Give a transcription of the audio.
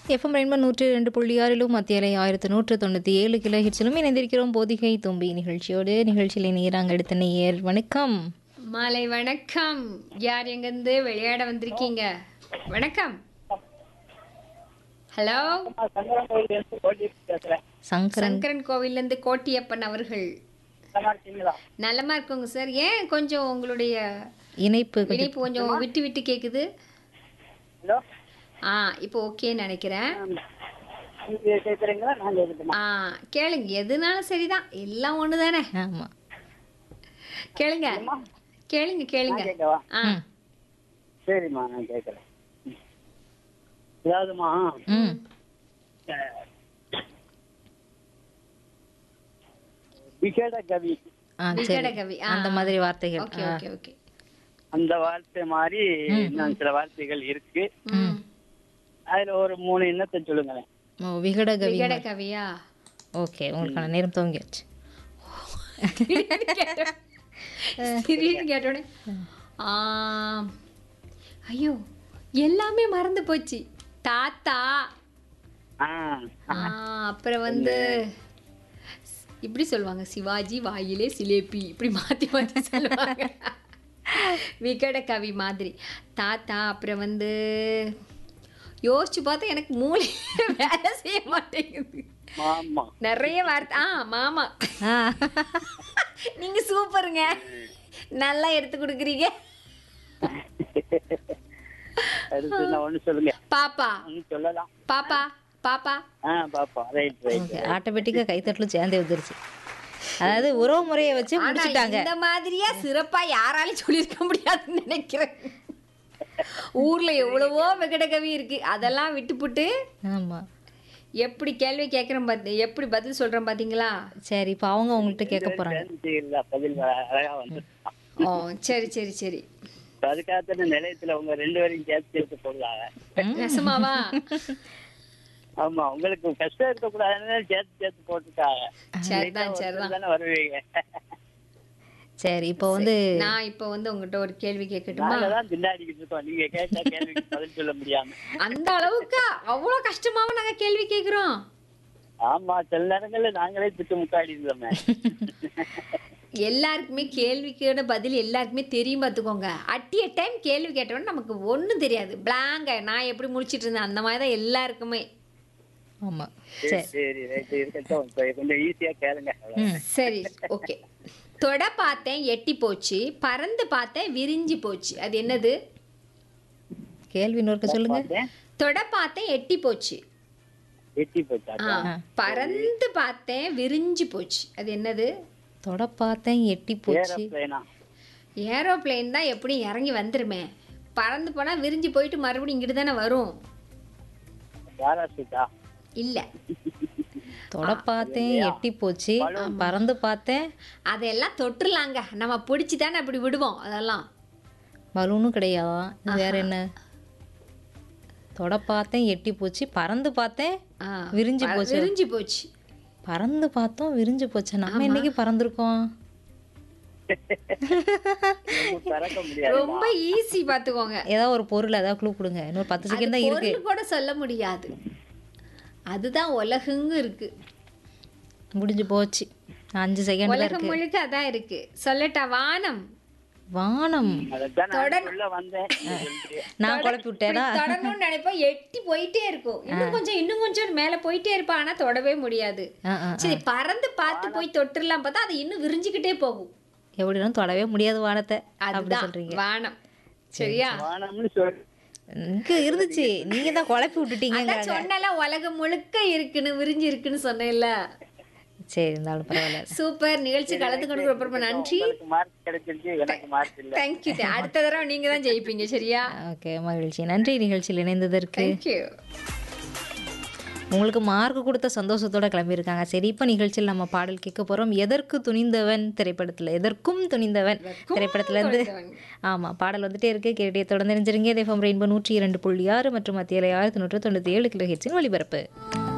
FM rainbow நூற்றி ரெண்டு புள்ளி ஆறிலும் மத்திய அலை ஆயிரத்து நூற்று தொண்ணூற்றி ஏழு கிலோ ஹிட்ஸிலும் இணைந்திருக்கிறோம் போதிகை தும்பி நிகழ்ச்சியோடு நிகழ்ச்சியில் நேராங்க அடுத்த நேயர் வணக்கம் மாலை வணக்கம் யார் எங்கிருந்து விளையாட வந்திருக்கீங்க வணக்கம் ஹலோ சங்கரன் சங்கரன் கோவில்ல இருந்து கோட்டியப்பன் அவர்கள் நலமா இருக்குங்க சார் ஏன் கொஞ்சம் உங்களுடைய இணைப்பு கொஞ்சம் இணைப்பு கொஞ்சம் விட்டு விட்டு கேக்குது ஹலோ ஆ இப்போ ஓகேன்னு நினைக்கிறேன் நீங்க கேக்குறீங்களா நான் கேட்கட்டுமா ஆ கேளுங்க எதுனாலும் சரிதான் எல்லாம் ஒன்று தானே ஆமாம் கேளுங்க கேளுங்க கேளுங்க கேட்கவா ஆ சரிம்மா நான் கேட்கறேன் அதாவதுமா ம் விகட கவி ஆ சரி விகடகவி ஆ அந்த மாதிரி வார்த்தைகள் ஓகே ஓகே ஓகே அந்த வார்த்தை மாதிரி இன்னும் சில வார்த்தைகள் இருக்கு ம் அதுல ஒரு மூணு எண்ணத்தை சொல்லுங்களேன் ஓ விகடகவி விகடகவியா ஓகே உங்களுக்கான நேரம் துவங்கியாச்சு திடீர்னு கேட்டோடனே ஆ, ஐயோ எல்லாமே மறந்து போச்சு தாத்தா ஆ ஆ, அப்புறம் வந்து இப்படி சொல்லுவாங்க சிவாஜி வாயிலே சிலேபி இப்படி மாத்தி மாத்தி சொல்லுவாங்க விகட கவி மாதிரி தாத்தா அப்புறம் வந்து யோசிச்சு பார்த்தா எனக்கு மூளை வேலை செய்ய மாட்டேங்குது ஆமா நிறைய வார்த்தை ஆ மாமா ஆ நீங்க சூப்பருங்க நல்லா எடுத்து கொடுக்குறீங்க அடுத்து நான் ஒண்ணு சொல்லுங்க பாப்பா ஒண்ணு சொல்லலாம் பாப்பா பாப்பா ஆ பாப்பா ரைட் ரைட் ஓகே ஆட்டோமேட்டிக்காக கைத்தட்டலும் சேர்ந்தே வந்துருச்சு அதாவது உறவு முறையை வச்சு ஆனா முடிச்சுட்டாங்க இந்த மாதிரியா சிறப்பா யாராலையும் சொல்லியிருக்க முடியாதுன்னு நினைக்கிறேன் ஊர்ல எவ்வளவோ விகடகவி இருக்கு அதெல்லாம் விட்டுப்புட்டு ஆமாம் எப்படி கேள்வி கேட்கறேன் பாத்து எப்படி பதில் சொல்றேன் பாத்தீங்களா சரி இப்போ அவங்க உங்கள்கிட்ட கேட்க போகிறாங்க இல்ல பதில் அழகா வந்து ஓ சரி சரி சரி அதுக்காக நிலையத்துல உங்க ரெண்டு பேரையும் சேர்த்து சேர்த்து போடுறாங்க நெசமாவா ஆமா உங்களுக்கு கஷ்டம் இருக்க கூடாதுன்னு சேர்த்து சேர்த்து போட்டுட்டாங்க சரிதான் சரிதான் தானே வருவீங்க சரி இப்போ வந்து நான் இப்ப வந்து உங்ககிட்ட ஒரு கேள்வி கேட்கட்டுமா நாங்க தான் திண்டாடிக்கிட்டு இருக்கோம் நீங்க கேட்ட கேள்விக்கு பதில் சொல்ல முடியாம அந்த அளவுக்கு அவ்வளவு கஷ்டமாவும் நாங்க கேள்வி கேக்குறோம் ஆமா சில நேரங்கள்ல நாங்களே திட்டு முக்காடி இருந்தோமே எல்லாருக்குமே கேள்விக்கான பதில் எல்லாருக்குமே தெரியும் பார்த்துக்கோங்க அட் எ டைம் கேள்வி கேட்டவொடனே நமக்கு ஒன்றும் தெரியாது பிளாங்க நான் எப்படி முடிச்சிட்டு இருந்தேன் அந்த மாதிரி தான் எல்லாருக்குமே ஆமாம் சரி சரி ரைட் இருக்கட்டும் இப்ப கொஞ்சம் ஈஸியா கேளுங்க அவ்வளவுதான். சரி ஓகே தொட பார்த்தேன் எட்டி போச்சு பறந்து பார்த்தேன் விரிஞ்சு போச்சு அது என்னது கேள்வி இன்னொருக்க சொல்லுங்க பார்த்தேன், தொட பார்த்தேன் எட்டி போச்சு எட்டி போச்சா ஆ, பறந்து பார்த்தேன் விரிஞ்சு போச்சு அது என்னது தொட பார்த்தேன் எட்டி போச்சு ஏரோப்ளேனா ஏரோப்ளேன் தான் எப்படி இறங்கி வந்துருமே பறந்து போனா விரிஞ்சு போயிட்டு மறுபடியும் இங்கிட்டு தானே வரும் பாராசூட்டா இல்லை தொட பார்த்தேன் எட்டி போச்சு பறந்து பார்த்தேன் அதெல்லாம் தொட்டுறலாங்க நம்ம பிடிச்சி தானே அப்படி விடுவோம் அதெல்லாம் பலூனும் கிடையாதா இது வேற என்ன தொட பார்த்தேன் எட்டி போச்சு பறந்து பார்த்தேன் ஆ, விரிஞ்சு பற- போச்சு விரிஞ்சு போச்சு பறந்து பார்த்தோம் விரிஞ்சு போச்சு நம்ம இன்னைக்கு பறந்துருக்கோம் ரொம்ப பறக்க முடியாது ரொம்ப ஈஸி பாத்துக்கோங்க ஏதாவது ஒரு பொருள் ஏதாவது க்ளூ கொடுங்க இன்னொரு பத்து செகண்ட் தான் இருக்கு பொருள் கூட சொல்ல முடியாது அதுதான் உலகுங்க இருக்கு முடிஞ்சு போச்சு அஞ்சு செகண்ட் தான் உலகம் இருக்கு முழுக்க அதான் இருக்கு சொல்லட்டா வானம் வானம் அதான் நான் உள்ள வந்தேன் நீங்க சொல்றீங்க. நான் குழப்பி விட்டேனா தொடணும்னு நினைப்போம் எட்டி போயிட்டே இருக்கும் இன்னும் கொஞ்சம் இன்னும் கொஞ்சம் மேல போயிட்டே இருப்பா ஆனா தொடவே முடியாது ஆ, ஆ. சரி பறந்து பார்த்து போய் தொட்டுறலாம் பார்த்தா அது இன்னும் விரிஞ்சுக்கிட்டே போகும் எப்படினாலும் தொடவே முடியாது வானத்தை அப்படி அதுதான் சொல்றீங்க வானம் சரியா வானம்னு சொல் இங்க இருந்துச்சு நீங்க தான் குழப்பி விட்டுட்டீங்க அதான் சொன்னல உலகம் முழுக்க இருக்குன்னு விரிஞ்சு இருக்குன்னு சொன்னேன்ல சரி இருந்தாலும் பரவாயில்ல சூப்பர் நிகழ்ச்சி கலந்து கொண்டு ரொம்ப ரொம்ப நன்றி உங்களுக்கு மார்க் கிடைச்சிருச்சு எனக்கு மார்க் இல்ல தேங்க்யூ அடுத்த தடவை நீங்க தான் ஜெயிப்பீங்க சரியா ஓகே மகிழ்ச்சி நன்றி நிகழ்ச்சியில் இணைந்ததற்கு தேங்க்யூ உங்களுக்கு மார்க் கொடுத்த சந்தோஷத்தோட கிளம்பியிருக்காங்க சரி இப்போ நிகழ்ச்சியில் நம்ம பாடல் கேட்க போகிறோம் எதற்கு துணிந்தவன் திரைப்படத்தில் எதற்கும் துணிந்தவன் திரைப்படத்துல இருந்து ஆமாம் பாடல் வந்துட்டே இருக்கு கேட்டே தொடர்ந்து தெரிஞ்சிருங்க தேஃபம் ரெயின்போ நூற்றி இரண்டு புள்ளி ஆறு மற்றும் மத்திய ஆயிரத்தி நூற்று தொண்ணூற்றி ஏழு கிலோ ஹெச்சின் ஒளிபரப்பு